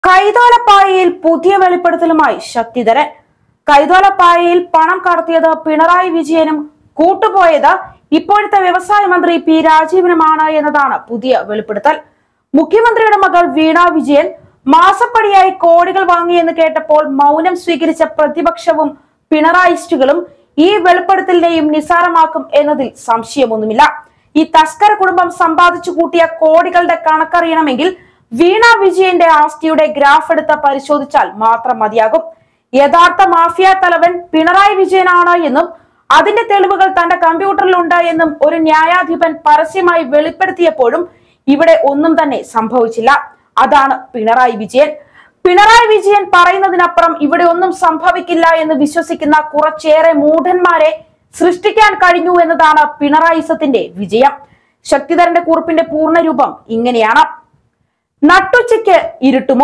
കൈതോലപ്പായയിൽ പുതിയ വെളിപ്പെടുത്തലുമായി ശക്തിധരൻ കൈതോലപ്പായയിൽ പണം കടത്തിയത് പിണറായി വിജയനും കൂട്ടുപോയത് ഇപ്പോഴത്തെ വ്യവസായ മന്ത്രി പി രാജീവനുമാണ് എന്നതാണ് പുതിയ വെളിപ്പെടുത്തൽ മുഖ്യമന്ത്രിയുടെ മകൾ വീണ വിജയൻ മാസപ്പടിയായി കോടികൾ വാങ്ങിയെന്ന് കേട്ടപ്പോൾ മൗനം സ്വീകരിച്ച പ്രതിപക്ഷവും പിണറായിസ്റ്റുകളും ഈ വെളിപ്പെടുത്തലിനെയും നിസാരമാക്കും എന്നതിൽ സംശയമൊന്നുമില്ല ഈ തസ്കര കുടുംബം സമ്പാദിച്ചു കൂട്ടിയ കോടികളുടെ കണക്കറിയണമെങ്കിൽ വീണ വിജയന്റെ ആസ്തിയുടെ ഗ്രാഫ് എടുത്ത് പരിശോധിച്ചാൽ മാത്രം മതിയാകും യഥാർത്ഥ മാഫിയ തലവൻ പിണറായി വിജയനാണ് എന്നും അതിന്റെ തെളിവുകൾ തന്റെ കമ്പ്യൂട്ടറിലുണ്ട് എന്നും ഒരു ന്യായാധിപൻ പരസ്യമായി വെളിപ്പെടുത്തിയപ്പോഴും ഇവിടെ ഒന്നും തന്നെ സംഭവിച്ചില്ല അതാണ് പിണറായി വിജയൻ പിണറായി വിജയൻ പറയുന്നതിനപ്പുറം ഇവിടെ ഒന്നും സംഭവിക്കില്ല എന്ന് വിശ്വസിക്കുന്ന കുറച്ചേറെ മൂഢന്മാരെ സൃഷ്ടിക്കാൻ കഴിഞ്ഞു എന്നതാണ് പിണറായിസത്തിന്റെ വിജയം ശക്തിധരന്റെ കുറിപ്പിന്റെ പൂർണ്ണരൂപം ഇങ്ങനെയാണ് നട്ടുച്ചയ്ക്ക് ഇരുട്ടുമോ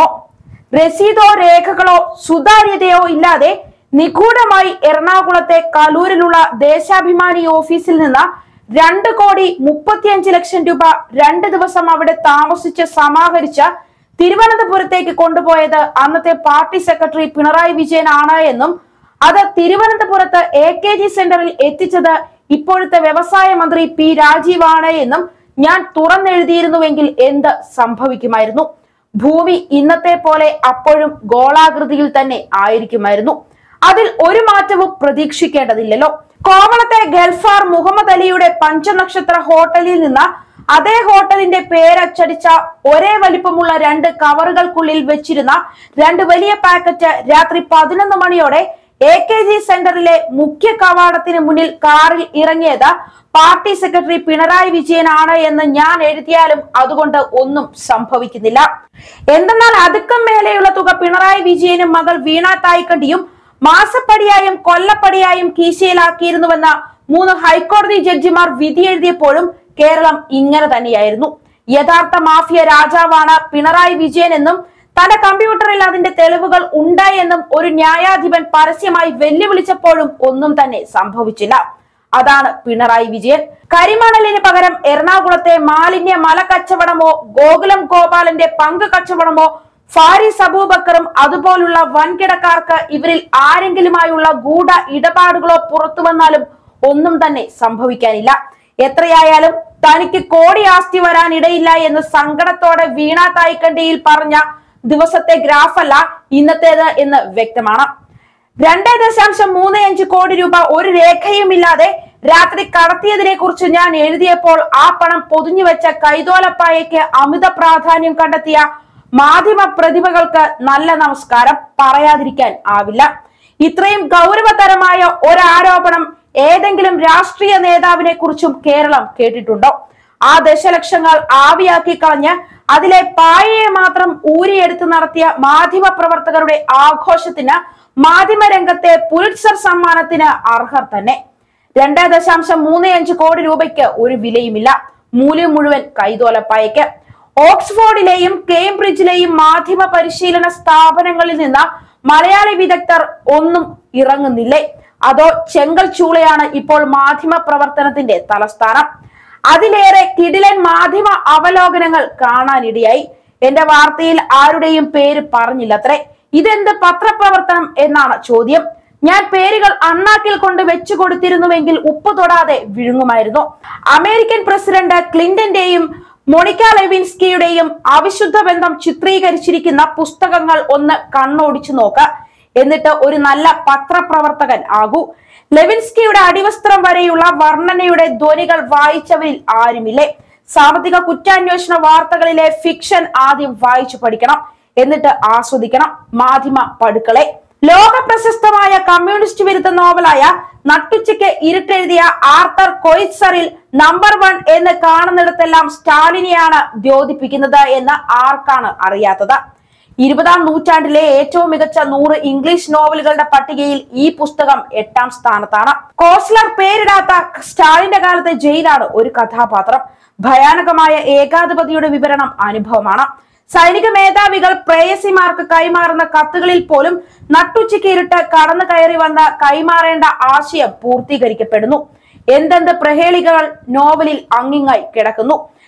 രസീതോ രേഖകളോ സുതാര്യതയോ ഇല്ലാതെ നിഗൂഢമായി എറണാകുളത്തെ കലൂരിലുള്ള ദേശാഭിമാനി ഓഫീസിൽ നിന്ന് രണ്ട് കോടി മുപ്പത്തിയഞ്ച് ലക്ഷം രൂപ രണ്ട് ദിവസം അവിടെ താമസിച്ച് സമാഹരിച്ച തിരുവനന്തപുരത്തേക്ക് കൊണ്ടുപോയത് അന്നത്തെ പാർട്ടി സെക്രട്ടറി പിണറായി വിജയൻ ആണ് എന്നും അത് തിരുവനന്തപുരത്ത് എ കെ ജി സെന്ററിൽ എത്തിച്ചത് ഇപ്പോഴത്തെ വ്യവസായ മന്ത്രി പി രാജീവ് ആണ് എന്നും ഞാൻ തുറന്നെഴുതിയിരുന്നുവെങ്കിൽ എന്ത് സംഭവിക്കുമായിരുന്നു ഭൂമി ഇന്നത്തെ പോലെ അപ്പോഴും ഗോളാകൃതിയിൽ തന്നെ ആയിരിക്കുമായിരുന്നു അതിൽ ഒരു മാറ്റവും പ്രതീക്ഷിക്കേണ്ടതില്ലല്ലോ കോവളത്തെ ഗൾഫാർ മുഹമ്മദ് അലിയുടെ പഞ്ചനക്ഷത്ര ഹോട്ടലിൽ നിന്ന് അതേ ഹോട്ടലിന്റെ പേരച്ചടിച്ച ഒരേ വലിപ്പമുള്ള രണ്ട് കവറുകൾക്കുള്ളിൽ വെച്ചിരുന്ന രണ്ട് വലിയ പാക്കറ്റ് രാത്രി പതിനൊന്ന് മണിയോടെ എ കെ ജി സെന്ററിലെ മുഖ്യ കവാടത്തിന് മുന്നിൽ കാറിൽ ഇറങ്ങിയത് പാർട്ടി സെക്രട്ടറി പിണറായി വിജയനാണ് എന്ന് ഞാൻ എഴുതിയാലും അതുകൊണ്ട് ഒന്നും സംഭവിക്കുന്നില്ല എന്തെന്നാൽ അതുക്കം മേലെയുള്ള തുക പിണറായി വിജയനും മകൾ വീണ തായ്ക്കണ്ടിയും മാസപ്പടിയായും കൊല്ലപ്പടിയായും കീശയിലാക്കിയിരുന്നുവെന്ന മൂന്ന് ഹൈക്കോടതി ജഡ്ജിമാർ വിധി എഴുതിയപ്പോഴും കേരളം ഇങ്ങനെ തന്നെയായിരുന്നു യഥാർത്ഥ മാഫിയ രാജാവാണ് പിണറായി വിജയൻ എന്നും തന്റെ കമ്പ്യൂട്ടറിൽ അതിന്റെ തെളിവുകൾ ഉണ്ട് എന്നും ഒരു ന്യായാധിപൻ പരസ്യമായി വെല്ലുവിളിച്ചപ്പോഴും ഒന്നും തന്നെ സംഭവിച്ചില്ല അതാണ് പിണറായി വിജയൻ കരിമണലിന് പകരം എറണാകുളത്തെ മാലിന്യ മല കച്ചവടമോ ഗോകുലം ഗോപാലന്റെ പങ്ക് കച്ചവടമോ ഫാരിസ് അബൂബക്കറും അതുപോലുള്ള വൻകിടക്കാർക്ക് ഇവരിൽ ആരെങ്കിലുമായുള്ള ഗൂഢ ഇടപാടുകളോ പുറത്തു വന്നാലും ഒന്നും തന്നെ സംഭവിക്കാനില്ല എത്രയായാലും തനിക്ക് കോടി ആസ്തി വരാൻ ഇടയില്ല എന്ന് സങ്കടത്തോടെ വീണ തായ്ക്കണ്ടിയിൽ പറഞ്ഞ ദിവസത്തെ ഗ്രാഫല്ല ഇന്നത്തേത് എന്ന് വ്യക്തമാണ് രണ്ട് ദശാംശം മൂന്ന് അഞ്ച് കോടി രൂപ ഒരു രേഖയുമില്ലാതെ രാത്രി കടത്തിയതിനെ കുറിച്ച് ഞാൻ എഴുതിയപ്പോൾ ആ പണം പൊതിഞ്ഞു വെച്ച കൈതോലപ്പായയ്ക്ക് അമിത പ്രാധാന്യം കണ്ടെത്തിയ മാധ്യമ പ്രതിഭകൾക്ക് നല്ല നമസ്കാരം പറയാതിരിക്കാൻ ആവില്ല ഇത്രയും ഗൗരവതരമായ ഒരാരോപണം ഏതെങ്കിലും രാഷ്ട്രീയ നേതാവിനെ കുറിച്ചും കേരളം കേട്ടിട്ടുണ്ടോ ആ ദശലക്ഷങ്ങൾ ആവിയാക്കി കളഞ്ഞ് അതിലെ പായയെ മാത്രം ഊരിയെടുത്ത് നടത്തിയ മാധ്യമ പ്രവർത്തകരുടെ ആഘോഷത്തിന് മാധ്യമരംഗത്തെ പുലിറ്റ്സർ സമ്മാനത്തിന് അർഹർ തന്നെ രണ്ട് ദശാംശം മൂന്ന് അഞ്ച് കോടി രൂപയ്ക്ക് ഒരു വിലയുമില്ല മൂല്യം മുഴുവൻ കൈതോലപ്പായയ്ക്ക് ഓക്സ്ഫോർഡിലെയും കേംബ്രിഡ്ജിലെയും മാധ്യമ പരിശീലന സ്ഥാപനങ്ങളിൽ നിന്ന് മലയാളി വിദഗ്ധർ ഒന്നും ഇറങ്ങുന്നില്ലേ അതോ ചെങ്കൽ ചൂളയാണ് ഇപ്പോൾ മാധ്യമ പ്രവർത്തനത്തിന്റെ തലസ്ഥാനം അതിലേറെ കിടിലൻ മാധ്യമ അവലോകനങ്ങൾ കാണാനിടയായി എന്റെ വാർത്തയിൽ ആരുടെയും പേര് പറഞ്ഞില്ലത്രേ ഇതെന്ത് പത്രപ്രവർത്തനം എന്നാണ് ചോദ്യം ഞാൻ പേരുകൾ അണ്ണാക്കിൽ കൊണ്ട് വെച്ചു കൊടുത്തിരുന്നുവെങ്കിൽ ഉപ്പ് തൊടാതെ വിഴുങ്ങുമായിരുന്നു അമേരിക്കൻ പ്രസിഡന്റ് ക്ലിന്റന്റെയും മൊണിക്ക ലെവിൻസ്കിയുടെയും അവിശുദ്ധ ബന്ധം ചിത്രീകരിച്ചിരിക്കുന്ന പുസ്തകങ്ങൾ ഒന്ന് കണ്ണോടിച്ചു നോക്ക എന്നിട്ട് ഒരു നല്ല പത്രപ്രവർത്തകൻ ആകൂ ലെവിൻസ്കിയുടെ അടിവസ്ത്രം വരെയുള്ള വർണ്ണനയുടെ ധ്വനികൾ വായിച്ചവരിൽ ആരുമില്ലേ സാമ്പത്തിക കുറ്റാന്വേഷണ വാർത്തകളിലെ ഫിക്ഷൻ ആദ്യം വായിച്ചു പഠിക്കണം എന്നിട്ട് ആസ്വദിക്കണം മാധ്യമ പടുക്കളെ ലോക പ്രശസ്തമായ കമ്മ്യൂണിസ്റ്റ് വിരുദ്ധ നോവലായ നട്ടുച്ചയ്ക്ക് ഇരുട്ടെഴുതിയ ആർത്തർ കൊയ്സറിൽ നമ്പർ വൺ എന്ന് കാണുന്നിടത്തെല്ലാം സ്റ്റാലിനെയാണ് ദ്യോതിപ്പിക്കുന്നത് എന്ന് ആർക്കാണ് അറിയാത്തത് ഇരുപതാം നൂറ്റാണ്ടിലെ ഏറ്റവും മികച്ച നൂറ് ഇംഗ്ലീഷ് നോവലുകളുടെ പട്ടികയിൽ ഈ പുസ്തകം എട്ടാം സ്ഥാനത്താണ് കോസ്ലർ പേരിടാത്ത സ്റ്റാലിന്റെ കാലത്തെ ജയിലാണ് ഒരു കഥാപാത്രം ഭയാനകമായ ഏകാധിപതിയുടെ വിവരണം അനുഭവമാണ് സൈനിക മേധാവികൾ പ്രേയസിമാർക്ക് കൈമാറുന്ന കത്തുകളിൽ പോലും നട്ടുച്ചയ്ക്ക് ഇരുട്ട് കടന്നു കയറി വന്ന് കൈമാറേണ്ട ആശയം പൂർത്തീകരിക്കപ്പെടുന്നു എന്തെന്ത് പ്രഹേളികൾ നോവലിൽ അങ്ങിങ്ങായി കിടക്കുന്നു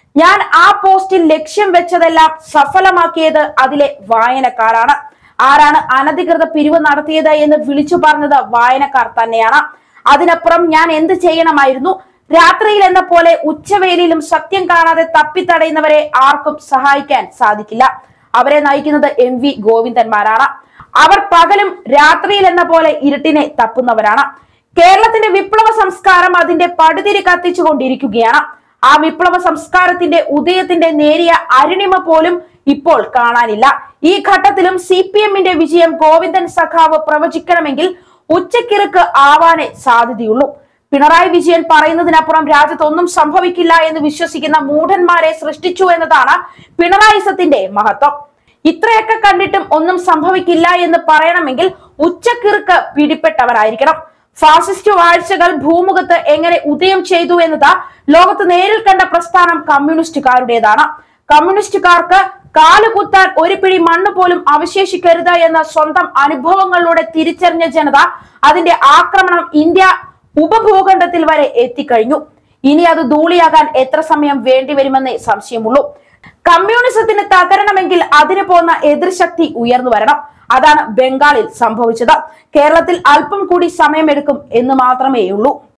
ഞാൻ ആ പോസ്റ്റിൽ ലക്ഷ്യം വെച്ചതെല്ലാം സഫലമാക്കിയത് അതിലെ വായനക്കാരാണ് ആരാണ് അനധികൃത പിരിവ് നടത്തിയത് എന്ന് വിളിച്ചു പറഞ്ഞത് വായനക്കാർ തന്നെയാണ് അതിനപ്പുറം ഞാൻ എന്ത് ചെയ്യണമായിരുന്നു രാത്രിയിൽ എന്ന പോലെ ഉച്ചവേലിയിലും സത്യം കാണാതെ തപ്പിത്തടയുന്നവരെ ആർക്കും സഹായിക്കാൻ സാധിക്കില്ല അവരെ നയിക്കുന്നത് എം വി ഗോവിന്ദന്മാരാണ് അവർ പകലും രാത്രിയിൽ എന്ന പോലെ ഇരുട്ടിനെ തപ്പുന്നവരാണ് കേരളത്തിന്റെ വിപ്ലവ സംസ്കാരം അതിന്റെ പടുതിരി കത്തിച്ചുകൊണ്ടിരിക്കുകയാണ് ആ വിപ്ലവ സംസ്കാരത്തിന്റെ ഉദയത്തിന്റെ നേരിയ അരുണിമ പോലും ഇപ്പോൾ കാണാനില്ല ഈ ഘട്ടത്തിലും സി പി എമ്മിന്റെ വിജയം ഗോവിന്ദൻ സഖാവ് പ്രവചിക്കണമെങ്കിൽ ഉച്ചക്കിറുക്ക് ആവാനേ സാധ്യതയുള്ളൂ പിണറായി വിജയൻ പറയുന്നതിനപ്പുറം രാജ്യത്ത് ഒന്നും സംഭവിക്കില്ല എന്ന് വിശ്വസിക്കുന്ന മൂഢന്മാരെ സൃഷ്ടിച്ചു എന്നതാണ് പിണറായിസത്തിന്റെ മഹത്വം ഇത്രയൊക്കെ കണ്ടിട്ടും ഒന്നും സംഭവിക്കില്ല എന്ന് പറയണമെങ്കിൽ ഉച്ചക്കിറുക്ക് പിടിപ്പെട്ടവരായിരിക്കണം ഫാസിസ്റ്റ് വാഴ്ചകൾ ഭൂമുഖത്ത് എങ്ങനെ ഉദയം ചെയ്തു എന്നത് ലോകത്ത് നേരിൽ കണ്ട പ്രസ്ഥാനം കമ്മ്യൂണിസ്റ്റുകാരുടേതാണ് കമ്മ്യൂണിസ്റ്റുകാർക്ക് കാലുകുത്താൻ ഒരു പിടി മണ്ണ് പോലും അവശേഷിക്കരുത് എന്ന സ്വന്തം അനുഭവങ്ങളിലൂടെ തിരിച്ചറിഞ്ഞ ജനത അതിന്റെ ആക്രമണം ഇന്ത്യ ഉപഭൂഖണ്ഡത്തിൽ വരെ എത്തിക്കഴിഞ്ഞു ഇനി അത് ധൂളിയാകാൻ എത്ര സമയം വേണ്ടിവരുമെന്നേ സംശയമുള്ളൂ കമ്മ്യൂണിസത്തിന് തകരണമെങ്കിൽ അതിന് പോന്ന എതിർശക്തി ഉയർന്നു വരണം അതാണ് ബംഗാളിൽ സംഭവിച്ചത് കേരളത്തിൽ അല്പം കൂടി സമയമെടുക്കും എന്ന് മാത്രമേ ഉള്ളൂ